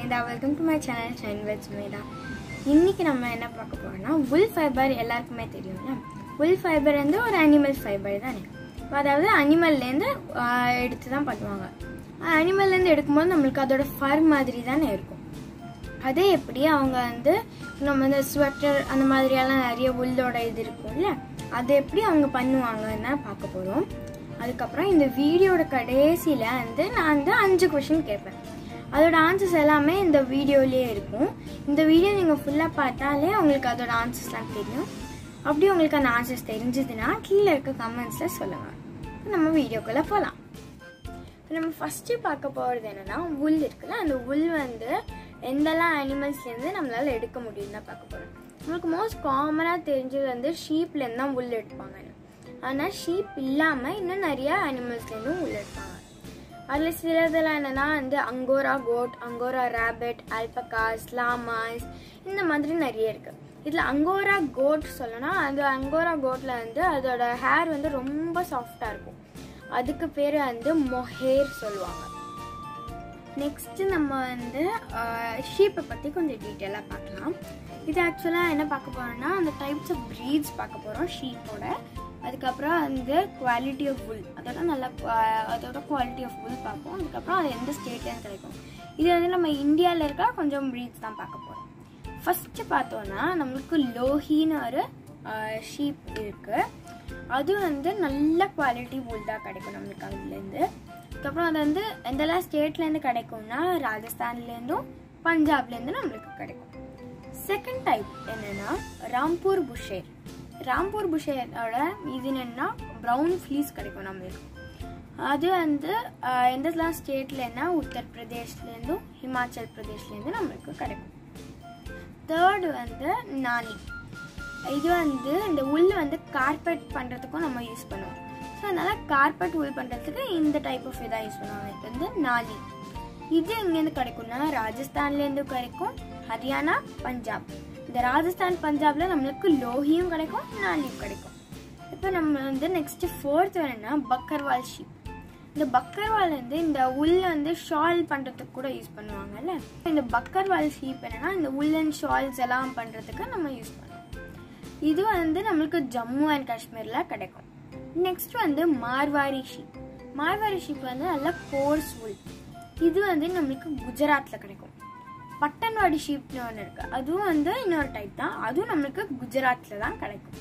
Sumedha welcome to my channel shine with Sumedha இன்னைக்கு நம்ம என்ன பார்க்க போறோம்னா உல் ஃபைபர் எல்லாருக்குமே தெரியும்ல உல் ஃபைபர் வந்து ஒரு அனிமல் ஃபைபர் தானே அப்ப அதாவது அனிமல்லேருந்து எடுத்து தான் பண்ணுவாங்க அனிமல்லேருந்து எடுக்கும்போது நம்மளுக்கு அதோட ஃபர் மாதிரி தானே இருக்கும் அதே எப்படி அவங்க வந்து நம்ம இந்த ஸ்வெட்டர் அந்த மாதிரியெல்லாம் நிறைய உள்ளோட இது இருக்கும்ல அதை எப்படி அவங்க பண்ணுவாங்கன்னு தான் பார்க்க போகிறோம் அதுக்கப்புறம் இந்த வீடியோட கடைசியில் வந்து நான் வந்து அஞ்சு கொஷின் கேட்பேன் அதோட ஆன்சர்ஸ் எல்லாமே இந்த வீடியோலேயே இருக்கும் இந்த வீடியோ நீங்கள் ஃபுல்லாக பார்த்தாலே உங்களுக்கு அதோட ஆன்சர்ஸ்லாம் தெரியும் அப்படி உங்களுக்கு அந்த ஆன்சர்ஸ் தெரிஞ்சதுன்னா கீழே இருக்க கமெண்ட்ஸில் சொல்லுங்கள் இப்ப நம்ம வீடியோக்குள்ளே போகலாம் நம்ம ஃபஸ்ட்டு பார்க்க போகிறது என்னன்னா உல் இருக்குல்ல அந்த உல் வந்து எந்தெல்லாம் அனிமல்ஸ்லேருந்து நம்மளால எடுக்க முடியும் தான் பார்க்க போகிறோம் நம்மளுக்கு மோஸ்ட் காமனாக தெரிஞ்சது வந்து ஷீப்லேருந்து தான் உல் எடுப்பாங்க ஆனால் ஷீப் இல்லாமல் இன்னும் நிறைய அனிமல்ஸ்லேருந்தும் உல் எடுப்பாங்க அதில் சிலதெல்லாம் என்னென்னா வந்து angora coat angora rabbit alpacas llamas இந்த மாதிரி நிறைய இருக்குது இதில் அங்கோரா கோட் சொல்லணும் அது அங்கோரா கோட்டில் வந்து அதோட ஹேர் வந்து ரொம்ப சாஃப்டாக இருக்கும் அதுக்கு பேர் வந்து மொஹேர் சொல்லுவாங்க நெக்ஸ்ட் நம்ம வந்து ஷீப்பை பற்றி கொஞ்சம் டீட்டெயிலாக பார்க்கலாம் இது ஆக்சுவலாக என்ன பார்க்க போகிறோம்னா அந்த டைப்ஸ் ஆஃப் ப்ரீட்ஸ் பார்க்க போகிறோம் ஷீப்போட அதுக்கப்புறம் வந்து குவாலிட்டி ஆஃப் புல் அதோட நல்ல qua- அதோட குவாலிட்டி ஆஃப் புல் பார்ப்போம் அதுக்கப்புறம் அது எந்த ஸ்டேட்லேருந்து கிடைக்கும் இது வந்து நம்ம இந்தியாவில் இருக்க கொஞ்சம் ப்ரீட்ஸ் தான் பார்க்க போகிறோம் ஃபஸ்ட்டு பார்த்தோன்னா நம்மளுக்கு லோஹின்னு ஒரு ஷீப் இருக்குது அது வந்து நல்ல குவாலிட்டி wool தான் கிடைக்கும் நம்மளுக்கு அதுலேருந்து அதுக்கப்புறம் அது வந்து எந்தெல்லாம் ஸ்டேட்லேருந்து கிடைக்கும்னா ராஜஸ்தான்லேருந்தும் பஞ்சாப்லேருந்து நம்மளுக்கு கிடைக்கும் செகண்ட் டைப் என்னன்னா ராம்பூர் புஷேர் ராம்பூர் புஷேரோட இது என்னன்னா ப்ரௌன் ஃப்ளீஸ் கிடைக்கும் நம்மளுக்கு அது வந்து ஆஹ், எந்தெல்லாம் ஸ்டேட்லன்னா உத்தரப்பிரதேஷ்லேருந்தும் ஹிமாச்சல் பிரதேஷ்லேருந்து நம்மளுக்கு கிடைக்கும் தேர்டு வந்து நானி இது வந்து இந்த உள் வந்து கார்பெட் பண்ணுறதுக்கும் நம்ம யூஸ் பண்ணுவோம் ஸோ அதனால கார்பெட் உள் பண்ணுறதுக்கு இந்த டைப் ஆஃப் இதாக யூஸ் பண்ணுவாங்க இது வந்து நாலி இது எங்கேருந்து கிடைக்கும்னா ராஜஸ்தான்லேருந்து கிடைக்கும் ஹரியானா பஞ்சாப் இந்த ராஜஸ்தான் பஞ்சாப்ல நம்மளுக்கு லோஹியும் கிடைக்கும் நாலியும் கிடைக்கும் இப்போ நம்ம வந்து நெக்ஸ்ட் ஃபோர்த் வேணும்னா பக்கர்வால் ஷீப் இந்த பக்கர்வால் வந்து இந்த உள் வந்து ஷால் பண்ணுறதுக்கு கூட யூஸ் பண்ணுவாங்கல்ல இந்த பக்கர்வால் ஷீப் என்னன்னா இந்த உள்ளன் ஷால்ஸ் எல்லாம் பண்ணுறதுக்கு நம்ம யூஸ் பண்ணுவோம் இது வந்து நம்மளுக்கு ஜம்மு அண்ட் காஷ்மீரில் கிடைக்கும் நெக்ஸ்ட் வந்து மார்வாரி ஷீப் மார்வாரி ஷீப் வந்து நல்ல கோர்ஸ் உள் இது வந்து நம்மளுக்கு குஜராத்தில் கிடைக்கும் பட்டன்வாடி ஷீப்னு ஒன்று இருக்கு அதுவும் வந்து இன்னொரு டைப் தான் அதுவும் நம்மளுக்கு குஜராத்தில் தான் கிடைக்கும்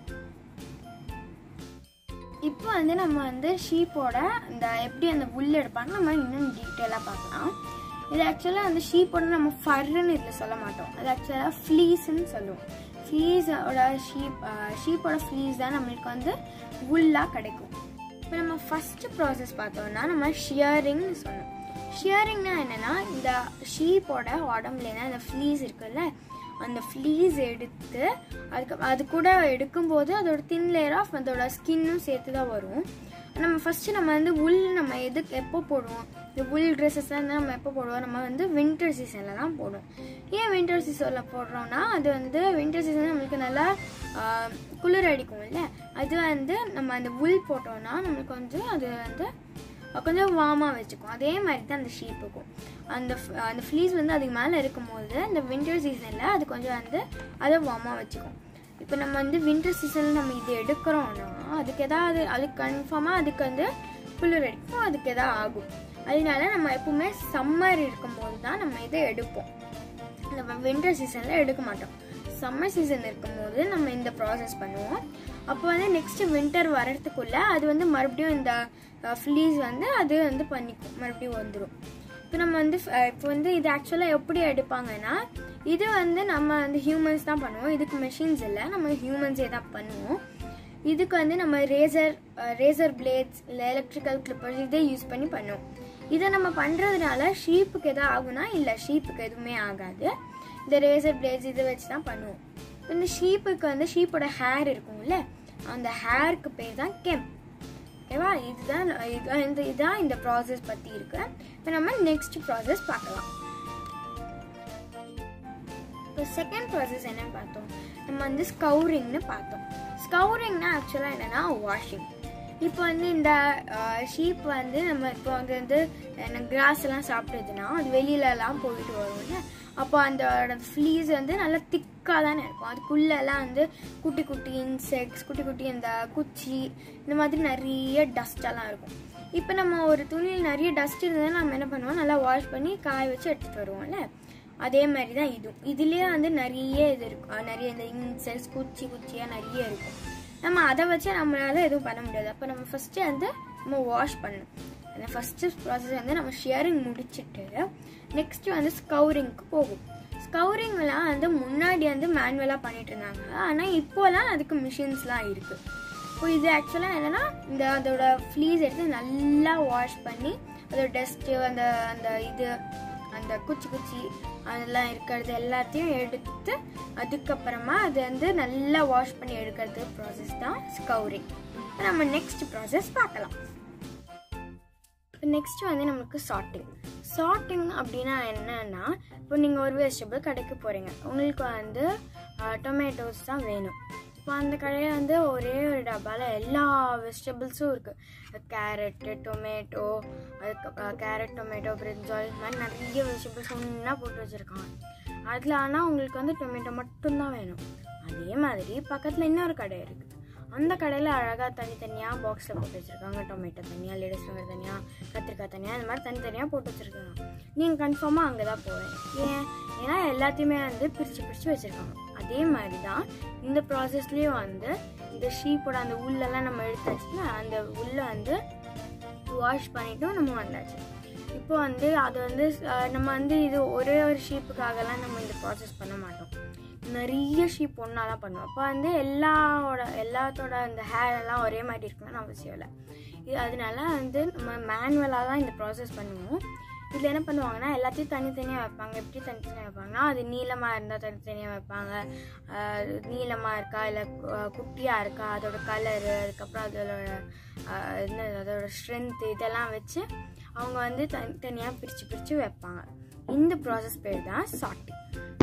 இப்போ வந்து நம்ம வந்து ஷீப்போட இந்த எப்படி அந்த உள் எடுப்பாங்க நம்ம இன்னும் டீட்டெயிலாக பார்க்கலாம் இது ஆக்சுவலாக வந்து ஷீப்போட நம்ம ஃபர்ன்னு இதில் சொல்ல மாட்டோம் அது ஆக்சுவலாக ஃப்ளீஸ்ன்னு சொல்லுவோம் ஃப்ளீஸோட ஷீப் ஷீப்போட ஃப்ளீஸ் தான் நம்மளுக்கு வந்து உள்ளாக கிடைக்கும் இப்போ நம்ம ஃபஸ்ட்டு ப்ராசஸ் பார்த்தோம்னா நம்ம ஷியரிங்னு சொன்னோம் ஷியரிங்னா என்னென்னா இந்த ஷீப்போட உடம்புல அந்த ஃப்ளீஸ் இருக்குல்ல அந்த ஃப்ளீஸ் எடுத்து அதுக்கு அது கூட எடுக்கும்போது அதோட தின் லேயர் ஆஃப் அதோட ஸ்கின்னும் சேர்த்து தான் வரும் நம்ம ஃபஸ்ட்டு நம்ம வந்து உள் நம்ம எதுக்கு எப்போ போடுவோம் இந்த உள் ட்ரெஸ்ஸஸ்லாம் வந்து நம்ம எப்போ போடுவோம் நம்ம வந்து வின்டர் சீசனில் தான் போடுவோம் ஏன் வின்டர் சீசனில் போடுறோம்னா அது வந்து வின்டர் சீசன் நம்மளுக்கு நல்லா ஆஹ், குளிர் அடிக்கும்ல அது வந்து நம்ம அந்த உள் போட்டோம்னா நம்மளுக்கு வந்து அது வந்து கொஞ்சம் வார்மாக வச்சுக்கும் அதே மாதிரி தான் அந்த ஷீப்புக்கும் அந்த f- அந்த ஃப்ளீஸ் வந்து அதுக்கு மேலே இருக்கும்போது இந்த வின்டர் சீசனில் அது கொஞ்சம் வந்து அதை வார்மாக வச்சுக்கும் இப்போ நம்ம வந்து வின்டர் சீசனில் நம்ம இது எடுக்கிறோம்னா அதுக்கு எதாவது அதுக்கு கன்ஃபார்மாக அதுக்கு வந்து குளிர் அடிக்கும் அதுக்கு எதாவது ஆகும் அதனால நம்ம எப்பவுமே சம்மர் இருக்கும்போது தான் நம்ம இதை எடுப்போம் நம்ம வின்டர் சீசனில் எடுக்க மாட்டோம் சம்மர் சீசன் இருக்கும்போது நம்ம இந்த ப்ராசஸ் பண்ணுவோம் அப்போ வந்து நெக்ஸ்ட் வின்டர் வர்றதுக்குள்ள அது வந்து மறுபடியும் இந்த ஃப்ளீஸ் வந்து அது வந்து பண்ணிக்கும் மறுபடியும் வந்துடும் இப்போ நம்ம வந்து அஹ், இப்போ வந்து இது ஆக்சுவலாக எப்படி எடுப்பாங்கன்னா இது வந்து நம்ம வந்து ஹியூமன்ஸ் தான் பண்ணுவோம் இதுக்கு மெஷின்ஸ் இல்லை நம்ம ஹியூமன்ஸே தான் பண்ணுவோம் இதுக்கு வந்து நம்ம ரேசர் ரேசர் பிளேட்ஸ் இல்லை எலக்ட்ரிக்கல் கிளிப்பர்ஸ் இதே யூஸ் பண்ணி பண்ணுவோம் இதை நம்ம பண்ணுறதுனால ஷீப்புக்கு எதாவது ஆகுனா இல்லை ஷீப்புக்கு எதுவுமே ஆகாது இந்த ரேசர் பிளேட்ஸ் இதை வச்சு தான் பண்ணுவோம் இப்ப இந்த ஷீப்புக்கு வந்து ஷீப்போட ஹேர் இருக்கும்ல அந்த ஹேருக்கு பேர் தான் கெம் ஓகேவா இதுதான் இதுதான் இந்த இதுதான் இந்த ப்ராசஸ் பற்றி இருக்கு இப்போ நம்ம நெக்ஸ்ட் ப்ராசஸ் பார்க்கலாம் இப்போ செகண்ட் ப்ராசஸ் என்னன்னு பார்த்தோம் நம்ம வந்து ஸ்கவுரிங்னு பார்த்தோம் ஸ்கவுரிங்னா ஆக்சுவலாக என்னன்னா வாஷிங் இப்போ வந்து இந்த ஷீப் வந்து நம்ம இப்போ வந்து வந்து கிராஸ் எல்லாம் சாப்பிட்டதுன்னா அது வெளியிலலாம் போயிட்டு வரும்ல அப்போ அந்த ஃப்ளீஸ் வந்து நல்லா திக்காக தானே இருக்கும் அதுக்குள்ளெல்லாம் வந்து குட்டி குட்டி இன்செக்ட்ஸ் குட்டி குட்டி அந்த குச்சி இந்த மாதிரி நிறைய டஸ்டெல்லாம் இருக்கும் இப்போ நம்ம ஒரு துணியில் நிறைய டஸ்ட் இருந்ததுன்னா நம்ம என்ன பண்ணுவோம் நல்லா வாஷ் பண்ணி காய வச்சு எடுத்துகிட்டு வருவோம்ல அதே மாதிரி தான் இதுவும் இதுலேயே வந்து நிறைய இது இருக்கும் அஹ் நிறைய இந்த இன்செக்ட்ஸ் குச்சி குச்சியாக நிறைய இருக்கும் நம்ம அதை வச்சு நம்மளால எதுவும் பண்ண முடியாது அப்போ நம்ம ஃபஸ்ட்டு வந்து நம்ம வாஷ் பண்ணணும் அந்த ஃபஸ்ட்டு ப்ராசஸ் வந்து நம்ம ஷியரிங் முடிச்சுட்டு நெக்ஸ்ட்டு வந்து ஸ்கவுரிங்க்கு போகும் ஸ்கவுரிங்லாம் வந்து முன்னாடி வந்து மேனுவலாக பண்ணிட்டு இருந்தாங்க ஆனால் இப்போலாம் அதுக்கு மிஷின்ஸ்லாம் இருக்குது இப்போ இது ஆக்சுவலாக என்னென்னா இந்த அதோட ஃப்ளீஸ் எடுத்து நல்லா வாஷ் பண்ணி அதோட டஸ்ட்டு அந்த அந்த இது அந்த குச்சி குச்சி அதெல்லாம் இருக்கிறது எல்லாத்தையும் எடுத்து அதுக்கப்புறமா அது வந்து நல்லா வாஷ் பண்ணி எடுக்கிறது ப்ராசஸ் தான் ஸ்கவுரிங் நம்ம நெக்ஸ்ட் ப்ராசஸ் பார்க்கலாம் இப்போ நெக்ஸ்ட் வந்து நமக்கு சார்ட்டிங் சார்ட்டிங் அப்படின்னா என்னன்னா இப்போ நீங்கள் ஒரு வெஜிடபிள் கடைக்கு போகிறீங்க உங்களுக்கு வந்து டொமேட்டோஸ் தான் வேணும் இப்போ அந்த கடையில் வந்து ஒரே ஒரு டப்பாவில் எல்லா வெஜிடபிள்ஸும் இருக்குது கேரட்டு டொமேட்டோ அதுக்கு கேரட் டொமேட்டோ பிரிஞ்சால் இது மாதிரி நிறைய வெஜிடபிள்ஸ் ஒன்றா போட்டு வச்சுருக்காங்க அதில் ஆனால் உங்களுக்கு வந்து டொமேட்டோ மட்டும்தான் வேணும் அதே மாதிரி பக்கத்தில் இன்னொரு கடை இருக்குது அந்த கடையில் அழகாக தனித்தனியாக பாக்ஸில் போட்டு வச்சுருக்காங்க டொமேட்டோ தனியாக லேடிஸ் ஃபிங்கர் தனியாக கத்திரிக்காய் தனியாக இந்த மாதிரி தனித்தனியாக போட்டு வச்சுருக்காங்க நீங்கள் கன்ஃபார்மாக அங்கே தான் போவேன் ஏன் ஏன்னா எல்லாத்தையுமே வந்து பிரித்து பிரித்து வச்சுருக்காங்க அதே மாதிரி தான் இந்த ப்ராசஸ்லேயும் வந்து இந்த ஷீப்போட அந்த உள்ளெல்லாம் நம்ம எடுத்தாச்சுன்னா அந்த உள்ளே வந்து வாஷ் பண்ணிட்டும் நம்ம வந்தாச்சு இப்போ வந்து அது வந்து அஹ், நம்ம வந்து இது ஒரே ஒரு ஷீப்புக்காகலாம் நம்ம இந்த ப்ராசஸ் பண்ண மாட்டோம் நிறைய ஷீப் ஒன்றா தான் பண்ணுவோம் அப்போ வந்து எல்லாரோட எல்லாத்தோட அந்த ஹேர் எல்லாம் ஒரே மாதிரி இருக்கணும்னு அவசியம் இல்லை இது அதனால வந்து நம்ம மேனுவலாக தான் இந்த ப்ராசஸ் பண்ணுவோம் இதில் என்ன பண்ணுவாங்கன்னா எல்லாத்தையும் தனித்தனியாக வைப்பாங்க எப்படி தனித்தனியாக வைப்பாங்கன்னா அது நீளமாக இருந்தால் தனித்தனியாக வைப்பாங்க ஆஹ் நீளமாக இருக்கா இல்லை குட்டியாக இருக்கா அதோட கலரு அதுக்கப்புறம் அதோட ஆஹ் என்ன அதோட ஸ்ட்ரென்த்து இதெல்லாம் வச்சு அவங்க வந்து தனித்தனியாக பிரித்து பிரித்து வைப்பாங்க இந்த ப்ராசஸ் பேர் தான் சார்ட்டிங்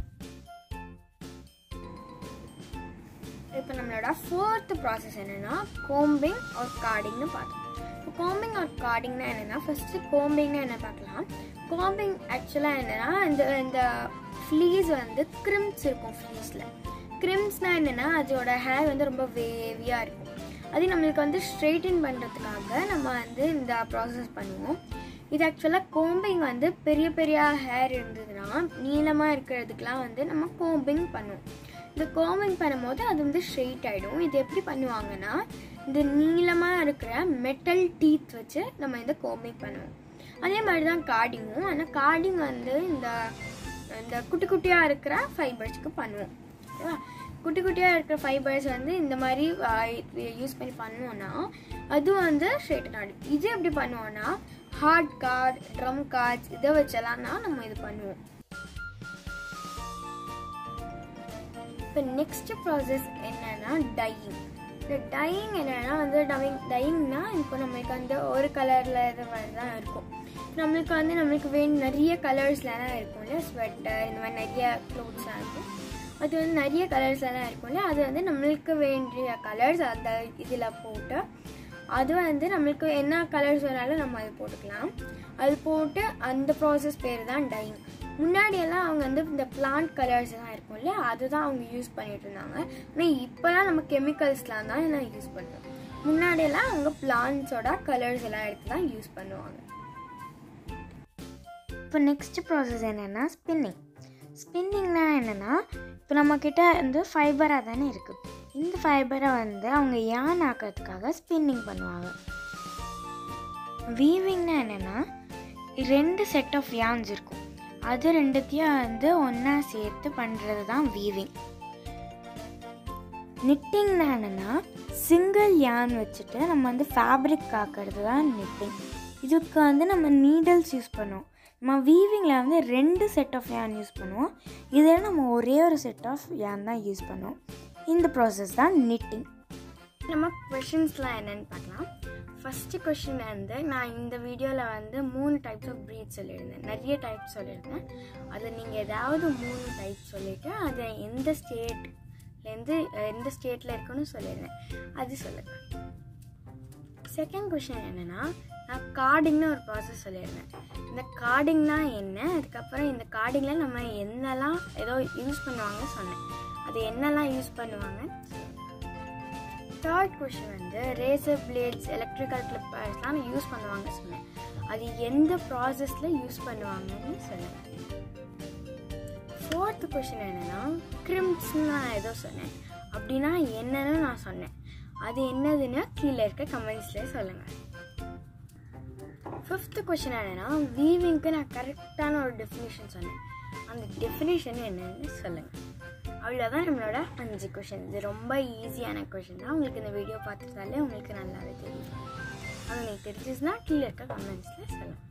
இப்போ நம்மளோட ஃபோர்த் ப்ராசஸ் என்னென்னா கோம்பிங் ஒரு கார்டிங்னு பார்த்தோம் இப்போ கோம்பிங் ஒரு கார்டிங்னா என்னென்னா ஃபஸ்ட்டு கோம்பிங்னா என்ன பார்க்கலாம் கோம்பிங் ஆக்சுவலாக என்னென்னா இந்த இந்த ஃப்ளீஸ் வந்து கிரிம்ஸ் இருக்கும் ஃப்ளீஸில் கிரிம்ஸ்னால் என்னென்னா அதோட ஹேர் வந்து ரொம்ப வேவியாக இருக்கும் அது நம்மளுக்கு வந்து ஸ்ட்ரெயிட்டன் பண்ணுறதுக்காக நம்ம வந்து இந்த ப்ராசஸ் பண்ணுவோம் இது ஆக்சுவலாக கோம்பிங் வந்து பெரிய பெரிய ஹேர் இருந்ததுன்னா நீளமாக இருக்கிறதுக்கெலாம் வந்து நம்ம கோம்பிங் பண்ணுவோம் இந்த கோம்பிங் பண்ணும்போது அது வந்து ஸ்ட்ரெயிட் ஆகிடும் இது எப்படி பண்ணுவாங்கன்னா இந்த நீளமாக இருக்கிற மெட்டல் டீத் வச்சு நம்ம இந்த கோம்பிங் பண்ணுவோம் அதே மாதிரி தான் கார்டிங்கும் ஆனால் கார்டிங் வந்து இந்த இந்த குட்டி குட்டியாக இருக்கிற ஃபைபர்ஸ்க்கு பண்ணுவோம் ஓகேவா குட்டி குட்டியாக இருக்கிற ஃபைபர்ஸ் வந்து இந்த மாதிரி யூஸ் பண்ணி பண்ணுவோன்னா அது வந்து ஸ்ட்ரெயிட்டன் ஆகிடும் இது எப்படி பண்ணுவோன்னா ஹார்ட் கார்ட் ட்ரம் கார்ட்ஸ் இதை வச்செல்லாம் தான் நம்ம இது பண்ணுவோம் இப்போ நெக்ஸ்ட் ப்ராசஸ் என்னன்னா டையிங் இந்த டையிங் என்னன்னா வந்து டவிங் டையிங்னா இப்போ நம்மளுக்கு வந்து ஒரு கலரில் இது மாதிரி தான் இருக்கும் நம்மளுக்கு வந்து நம்மளுக்கு வேணும் நிறைய கலர்ஸ்லாம் இருக்கும் இல்லையா ஸ்வெட்டர் இந்த மாதிரி நிறைய க்ளோத்ஸ்லாம் இருக்கும் அது வந்து நிறைய கலர்ஸ்லாம் இருக்கும் இல்லையா அது வந்து நம்மளுக்கு வேண்டிய கலர்ஸ் அந்த இதில் போட்டு அது வந்து நம்மளுக்கு என்ன கலர்ஸ் வேணாலும் நம்ம அது போட்டுக்கலாம் அது போட்டு அந்த ப்ராசஸ் பேர் தான் டையிங் முன்னாடியெல்லாம் அவங்க வந்து இந்த பிளான்ட் கலர்ஸ் எல்லாம் இருக்கும் இல்லையா அதுதான் அவங்க யூஸ் பண்ணிட்டு இருந்தாங்க ஆனால் இப்போலாம் நம்ம கெமிக்கல்ஸ்லாம் தான் எல்லாம் யூஸ் பண்ணுறோம் முன்னாடியெல்லாம் அவங்க பிளான்ட்ஸோட கலர்ஸ் எல்லாம் எடுத்து தான் யூஸ் பண்ணுவாங்க இப்போ நெக்ஸ்ட் ப்ராசஸ் என்னென்னா ஸ்பின்னிங் ஸ்பின்னிங்னா என்னென்னா இப்போ நம்மக்கிட்ட வந்து ஃபைபராக தானே இருக்குது இந்த ஃபைபரை வந்து அவங்க யான் ஆக்கிறதுக்காக ஸ்பின்னிங் பண்ணுவாங்க வீவிங்னா என்னென்னா ரெண்டு செட் ஆஃப் யான்ஸ் இருக்கும் அது ரெண்டுத்தையும் வந்து ஒன்றா சேர்த்து பண்ணுறது தான் வீவிங் நிட்டிங்னா என்னென்னா சிங்கிள் யான் வச்சுட்டு நம்ம வந்து ஃபேப்ரிக் காக்கிறது தான் நிட்டிங் இதுக்கு வந்து நம்ம நீடல்ஸ் யூஸ் பண்ணுவோம் நம்ம வீவிங்கில் வந்து ரெண்டு செட் ஆஃப் யான் யூஸ் பண்ணுவோம் இதில் நம்ம ஒரே ஒரு செட் ஆஃப் யான் தான் யூஸ் பண்ணுவோம் இந்த ப்ராசஸ் தான் நிட்டிங் நம்ம கொஷின்ஸ்லாம் என்னென்னு பார்க்கலாம் ஃபஸ்ட்டு கொஷின் வந்து நான் இந்த வீடியோவில் வந்து மூணு டைப்ஸ் ஆஃப் ப்ரீட் சொல்லியிருந்தேன் நிறைய டைப் சொல்லியிருந்தேன் அதில் நீங்கள் ஏதாவது மூணு டைப் சொல்லிவிட்டு அதை எந்த ஸ்டேட்லேருந்து எந்த ஸ்டேட்டில் இருக்குன்னு சொல்லியிருந்தேன் அது சொல்லுங்கள் செகண்ட் கொஷின் என்னென்னா நான் கார்டிங்னு ஒரு ப்ராசஸ் சொல்லியிருந்தேன் இந்த கார்டிங்னா என்ன அதுக்கப்புறம் இந்த கார்டிங்கில் நம்ம என்னெல்லாம் ஏதோ யூஸ் பண்ணுவாங்கன்னு சொன்னேன் அது என்னெல்லாம் யூஸ் பண்ணுவாங்க தேர்ட் கொஷின் வந்து ரேசர் பிளேட்ஸ் எலக்ட்ரிக்கல் கிளிப்பர்ஸ்லாம் யூஸ் பண்ணுவாங்க சொன்னேன் அது எந்த ப்ராசஸில் யூஸ் பண்ணுவாங்கன்னு சொன்னேன் ஃபோர்த்து கொஷின் என்னென்னா கிரிம்ஸ்னு நான் ஏதோ சொன்னேன் அப்படின்னா என்னன்னு நான் சொன்னேன் அது என்னதுன்னு கீழே இருக்க கமெண்ட்ஸில் சொல்லுங்கள் ஃபிஃப்த்து கொஷின் என்னென்னா வீவிங்க்கு நான் கரெக்டான ஒரு டெஃபினேஷன் சொன்னேன் அந்த டெஃபினேஷன் என்னன்னு சொல்லுங்கள் அவ்வளோதான் நம்மளோட அஞ்சு கொஷின் இது ரொம்ப ஈஸியான கொஷின் தான் உங்களுக்கு இந்த வீடியோ பார்த்துட்டாலே உங்களுக்கு நல்லாவே தெரியும் அது உங்களுக்கு தெரிஞ்சிச்சுன்னா கீழே இருக்க கமெண்ட்ஸில் சொல்லுங்கள்